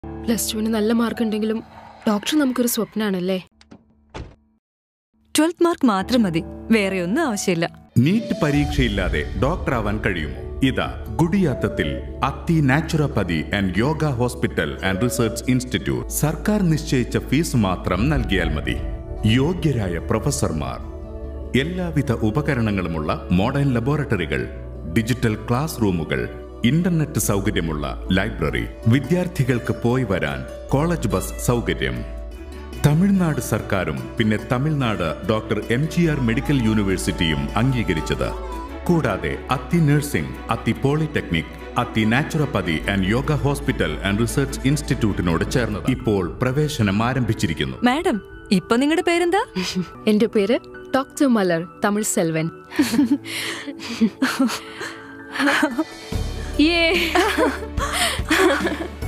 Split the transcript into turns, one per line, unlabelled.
plus ടുവിന് നല്ല mark ഉണ്ടെങ്കിലും ഡോക്ടർ നമുക്കൊരു സ്വപ്നമാണല്ലേ
ട്വൽത്ത് മാർക്ക് മാത്രം മതി വേറെ ഒന്നും ആവശ്യമില്ല
നീറ്റ് പരീക്ഷയില്ലാതെ ഡോക്ടറാവാൻ കഴിയുമോ ഇതാ ഗുഡിയാത്തത്തിൽ Athi naturopathy and yoga hospital and research institute സർക്കാർ നിശ്ചയിച്ച ഫീസ് മാത്രം നൽകിയാൽ മതി യോഗ്യരായ പ്രൊഫസർമാർ എല്ലാവിധ ഉപകരണങ്ങളുമുള്ള മോഡേൺ ലബോറട്ടറികൾ ഡിജിറ്റൽ ക്ലാസ് റൂമുകൾ ഇന്റർനെറ്റ് സൗകര്യമുള്ള ലൈബ്രറി വിദ്യാർത്ഥികൾക്ക് പോയി വരാൻ കോളേജ് ബസ് സൗകര്യം തമിഴ്നാട് സർക്കാരും പിന്നെ Tamil Nadu doctor M G R medical യൂണിവേഴ്സിറ്റിയും അംഗീകരിച്ചത് കൂടാതെ Athi nursing Athi polytechnic Athi naturopathy and yoga hospital and research ഇൻസ്റ്റിറ്റ്യൂട്ടിനോട് ചേർന്നത് ഇപ്പോൾ പ്രവേശനം ആരംഭിച്ചിരിക്കുന്നു
മാഡം ഇപ്പൊ നിങ്ങളുടെ പേരെന്താ
എന്റെ പേര് ഡോക്ടർ മലർ തമിഴ് സെൽവൻ
ഏ